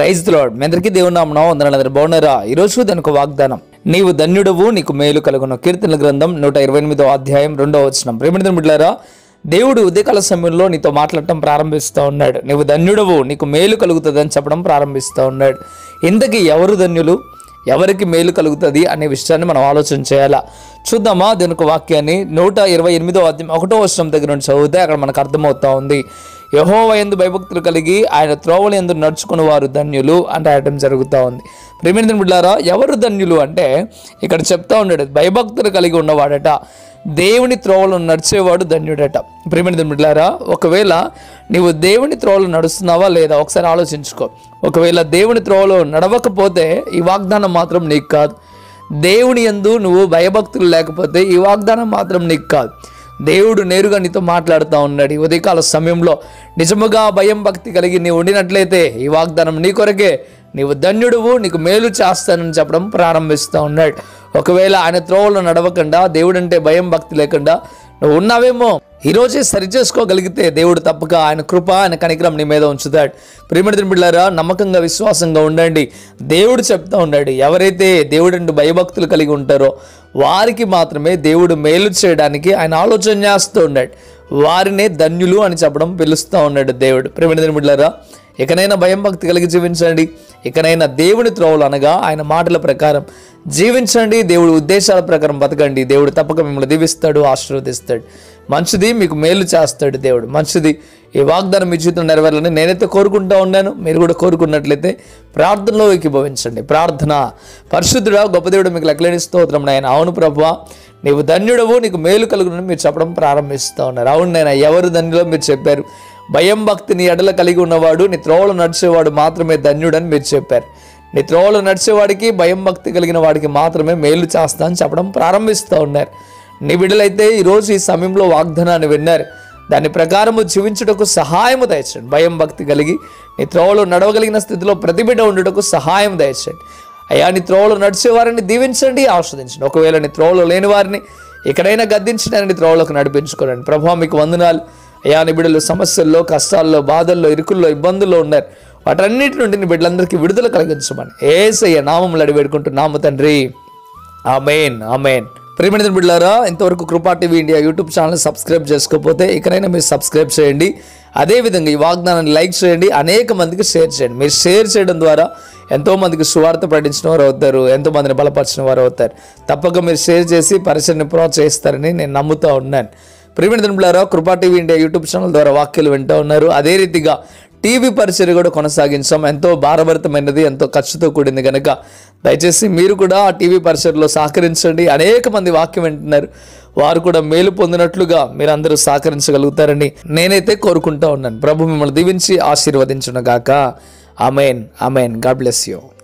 praise lord మీ అందరికీ దేవుని నామనం వందనాలు బాగున్నారా ఈరోజు దానికి ఒక వాగ్దానం నీవు ధన్యుడవు నీకు మేలు కలుగును కీర్తన గ్రంథం నూట ఇరవై ఎనిమిదో అధ్యాయం రెండవ వచనం ప్రేమిడిన బిడ్డారా దేవుడు ఉదయకాల సమయంలో నీతో మాట్లాడటం ప్రారంభిస్తూ ఉన్నాడు నీవు ధన్యుడవు నీకు మేలు కలుగుతుందని చెప్పడం ప్రారంభిస్తూ ఉన్నాడు ఇంతకీ ఎవరు ధన్యులు ఎవరికి మేలు కలుగుతుంది అనే విషయాన్ని మనం ఆలోచన చేయాలా చూద్దామా దీని ఒక వాక్యాన్ని నూట ఇరవై ఎనిమిదో అధ్యాయం ఒకటో వర్షం దగ్గర నుంచి చదివితే అక్కడ మనకు అర్థమవుతా ఉంది యహోవ ఎందు భయభక్తులు కలిగి ఆయన త్రోవలు ఎందు నడుచుకుని వారు ధన్యులు అని రాయటం జరుగుతూ ఉంది ప్రేమింద్ర బిడ్డారా ఎవరు ధన్యులు అంటే ఇక్కడ చెప్తా ఉన్నాడు భయభక్తులు కలిగి ఉన్నవాడట దేవుని త్రోవలు నడిచేవాడు ధన్యుడట ప్రేమింద్ర బిడ్డారా ఒకవేళ నీవు దేవుని త్రోవలు నడుస్తున్నావా లేదా ఒకసారి ఆలోచించుకో ఒకవేళ దేవుని త్రోవలో నడవకపోతే ఈ వాగ్దానం మాత్రం నీకు కాదు దేవుని యందు నువ్వు భయభక్తులు లేకపోతే ఈ వాగ్దానం మాత్రం నీకు కాదు దేవుడు నేరుగా నీతో మాట్లాడుతూ ఉన్నాడు ఈ ఉదయకాల సమయంలో నిజముగా భయం భక్తి కలిగి నీవు ఉండినట్లయితే ఈ వాగ్దానం నీ కొరకే నీవు ధన్యుడువు నీకు మేలు చేస్తానని చెప్పడం ప్రారంభిస్తూ ఉన్నాడు ఒకవేళ ఆయన త్రోవలో నడవకుండా దేవుడంటే భయం భక్తి లేకుండా నువ్వు ఉన్నావేమో ఈరోజే సరి చేసుకోగలిగితే దేవుడు తప్పక ఆయన కృప ఆయన కనికరం నీ మీద ఉంచుతాడు ప్రేమిడిన బిళ్ళారా నమ్మకంగా విశ్వాసంగా ఉండండి దేవుడు చెప్తా ఉన్నాడు ఎవరైతే దేవుడంటూ భయభక్తులు కలిగి ఉంటారో వారికి మాత్రమే దేవుడు మేలు చేయడానికి ఆయన ఆలోచన చేస్తూ ఉన్నాడు వారినే ధన్యులు అని చెప్పడం పిలుస్తూ ఉన్నాడు దేవుడు ప్రేమిడిన బిళ్ళారా ఇకనైనా భయం భక్తి కలిగి జీవించండి ఇకనైనా దేవుని త్రోవలు అనగా ఆయన మాటల ప్రకారం జీవించండి దేవుడి ఉద్దేశాల ప్రకారం బతకండి దేవుడు తప్పక మిమ్మల్ని దీవిస్తాడు ఆశీర్వదిస్తాడు మంచిది మీకు మేలు చేస్తాడు దేవుడు మంచిది ఈ వాగ్దానం మీ జీవితం నెరవేరాలని నేనైతే కోరుకుంటా ఉన్నాను మీరు కూడా కోరుకున్నట్లయితే ప్రార్థనలో ఏకీభవించండి ప్రార్థన పరిశుద్ధుడా గొప్ప దేవుడు మీకు లెక్కలేని స్తోత్రం నాయన అవును ప్రభువా నీవు ధన్యుడవు నీకు మేలు కలుగునని మీరు చెప్పడం ప్రారంభిస్తూ ఉన్నారు అవును నేను ఎవరు ధన్యులో మీరు చెప్పారు భయం భక్తిని ఎడల కలిగి ఉన్నవాడు నీ త్రోవలు నడిచేవాడు మాత్రమే ధన్యుడని మీరు చెప్పారు నీ త్రోవలు నడిచేవాడికి భయం భక్తి కలిగిన వాడికి మాత్రమే మేలు చేస్తా అని చెప్పడం ప్రారంభిస్తూ ఉన్నారు నీ బిడ్డలైతే ఈరోజు ఈ సమయంలో వాగ్దానాన్ని విన్నారు దాని ప్రకారము జీవించుటకు సహాయము దయచండి భయం భక్తి కలిగి నీ త్రోవలు నడవగలిగిన స్థితిలో ప్రతి బిడ్డ ఉండుటకు సహాయం దయచండి అయ్యా నీ త్రోవలు నడిచేవారిని దీవించండి ఆస్వాదించండి ఒకవేళ నీ త్రోవలు లేని వారిని ఎక్కడైనా గద్దించడానికి నీ త్రోవలకు నడిపించుకోరండి ప్రభావ మీకు వందనాలు అయ్యా నీ బిడ్డలు సమస్యల్లో కష్టాల్లో బాధల్లో ఇరుకుల్లో ఇబ్బందుల్లో ఉన్నారు వాటన్నిటి నుండి నీ బిడ్డలందరికీ విడుదల కలిగించమని ఏసయ్య నామములు అడి వేడుకుంటున్నాము తండ్రి ఆమెన్ ఆమెన్ ప్రియమైన బిడ్డారా ఇంతవరకు Kripa TV India YouTube channel subscribe చేసుకోకపోతే ఇకనైనా మీరు సబ్స్క్రైబ్ చేయండి అదేవిధంగా ఈ వాగ్దానాన్ని లైక్ చేయండి అనేక మందికి షేర్ చేయండి మీరు షేర్ చేయడం ద్వారా ఎంతో మందికి సువార్త ప్రకటించిన వారు అవుతారు ఎంతో మందిని బలపరిచిన వారు అవుతారు తప్పక మీరు షేర్ చేసి పరిచయని ప్రోత్సహిస్తారని నేను నమ్ముతూ ఉన్నాను ప్రియమైన దినపులారా కృపా టీవీ ఇండియా యూట్యూబ్ ఛానల్ ద్వారా వాక్యాలు వింటూ ఉన్నారు అదే రీతిగా టీవీ పరిచయం కూడా కొనసాగించాం ఎంతో భారభరితమైనది ఎంతో ఖర్చుతో కూడింది కనుక దయచేసి మీరు కూడా ఆ టీవీ పరిచయలో సహకరించండి అనేక మంది వాక్యం వింటున్నారు వారు కూడా మేలు పొందినట్లుగా మీరందరూ సహకరించగలుగుతారని నేనైతే కోరుకుంటా ఉన్నాను ప్రభు మిమ్మల్ని దీవించి ఆశీర్వదించును గాక amen amen God bless you